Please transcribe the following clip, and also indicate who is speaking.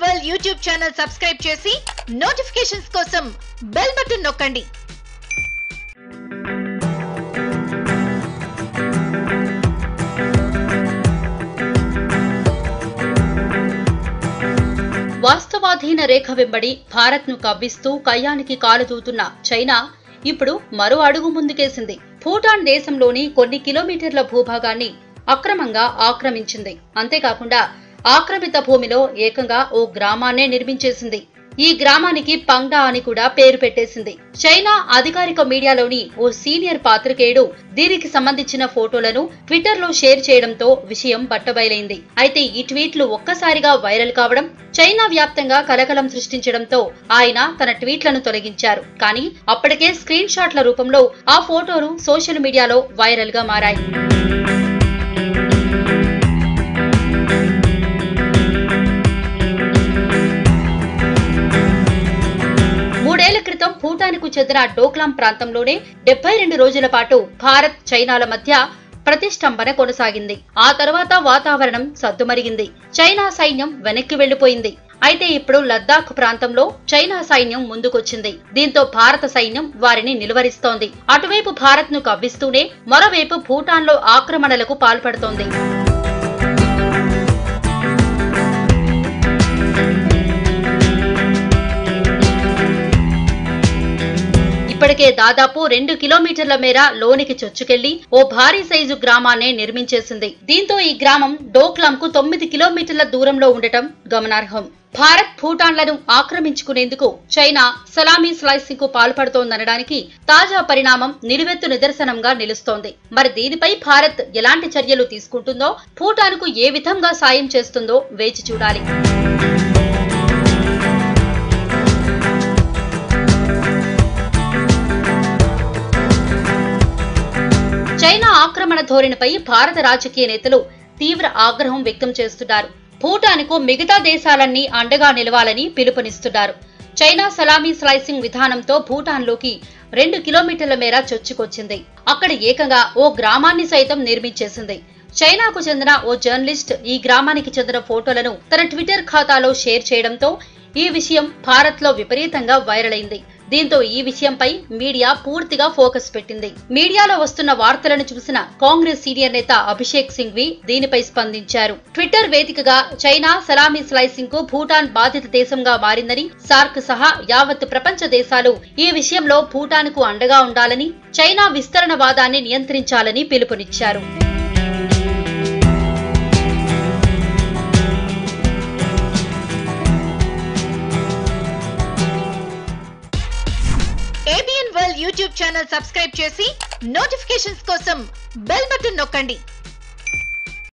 Speaker 1: world YouTube channel subscribe చేసి notifications కోసం bell button నొక్కండి
Speaker 2: వాస్తవాధీన రేఖ వెంబడి భారత్ను కవ్విస్తూ కయ్యానికి కాలు దూతున్న చైనా ఇప్పుడు మరో అడుగు ముందుకేసింది భూటాన్ దేశంలోని కొన్ని కిలోమీటర్ల భూభాగాన్ని అక్రమంగా ఆక్రమించింది అంతేకాకుండా ఆక్రమిత భూమిలో ఏకంగా ఓ గ్రామాన్నే నిర్మించేసింది ఈ గ్రామానికి పంగ్డా అని కూడా పేరు పెట్టేసింది చైనా అధికారిక మీడియాలోని ఓ సీనియర్ పాత్రికేయుడు దీనికి సంబంధించిన ఫోటోలను ట్విట్టర్ లో షేర్ చేయడంతో విషయం బట్టబయలైంది అయితే ఈ ట్వీట్లు ఒక్కసారిగా వైరల్ కావడం చైనా వ్యాప్తంగా కలకలం సృష్టించడంతో ఆయన తన ట్వీట్లను తొలగించారు కానీ అప్పటికే స్క్రీన్ షాట్ల రూపంలో ఆ ఫోటోలు సోషల్ మీడియాలో వైరల్ గా మారాయి మూడేళ్ల క్రితం భూటాన్కు చెందిన డోక్లాం ప్రాంతంలోనే డెబ్బై రెండు రోజుల పాటు భారత్ చైనాల మధ్య ప్రతిష్టంభన కొనసాగింది ఆ తర్వాత వాతావరణం సద్దుమరిగింది చైనా సైన్యం వెనక్కి వెళ్లిపోయింది అయితే ఇప్పుడు లద్దాఖ్ ప్రాంతంలో చైనా సైన్యం ముందుకొచ్చింది దీంతో భారత సైన్యం వారిని నిలువరిస్తోంది అటువైపు భారత్ ను కవ్విస్తూనే మరోవైపు భూటాన్లో ఆక్రమణలకు పాల్పడుతోంది ఇప్పటికే దాదాపు రెండు కిలోమీటర్ల మేర లోనికి చొచ్చుకెళ్లి ఓ భారీ సైజు గ్రామాన్నే నిర్మించేసింది దీంతో ఈ గ్రామం డోక్లాం కు తొమ్మిది కిలోమీటర్ల దూరంలో ఉండటం గమనార్హం భారత్ భూటాన్లను ఆక్రమించుకునేందుకు చైనా సలామీ స్లైసింగ్ కు పాల్పడుతోందనడానికి తాజా పరిణామం నిలువెత్తు నిదర్శనంగా నిలుస్తోంది మరి దీనిపై భారత్ ఎలాంటి చర్యలు తీసుకుంటుందో భూటాన్కు ఏ విధంగా సాయం చేస్తుందో వేచి చూడాలి చైనా ఆక్రమణ ధోరణిపై భారత రాజకీయ నేతలు తీవ్ర ఆగ్రహం వ్యక్తం చేస్తున్నారు భూటాన్కు మిగతా దేశాలన్నీ అండగా నిలవాలని పిలుపునిస్తున్నారు చైనా సలామీ స్లైసింగ్ విధానంతో భూటాన్లోకి రెండు కిలోమీటర్ల మేర చొచ్చుకొచ్చింది అక్కడ ఏకంగా ఓ గ్రామాన్ని సైతం నిర్మించేసింది చైనాకు చెందిన ఓ జర్నలిస్ట్ ఈ గ్రామానికి చెందిన ఫోటోలను తన ట్విట్టర్ ఖాతాలో షేర్ చేయడంతో ఈ విషయం భారత్ లో విపరీతంగా వైరల్ అయింది దీంతో ఈ విషయంపై మీడియా పూర్తిగా ఫోకస్ పెట్టింది మీడియాలో వస్తున్న వార్తలను చూసిన కాంగ్రెస్ సీనియర్ నేత అభిషేక్ సింఘ్వి దీనిపై స్పందించారు ట్విట్టర్ వేదికగా చైనా సలామీ స్లైసింగ్ కు భూటాన్ బాధిత దేశంగా మారిందని సార్క్ సహా యావత్ ప్రపంచ దేశాలు ఈ విషయంలో భూటాన్ కు అండగా ఉండాలని చైనా విస్తరణవాదాన్ని నియంత్రించాలని పిలుపునిచ్చారు
Speaker 1: ABN world YouTube channel subscribe చేసి నోటిఫికేషన్స్ కోసం బెల్ బటన్ నొక్కండి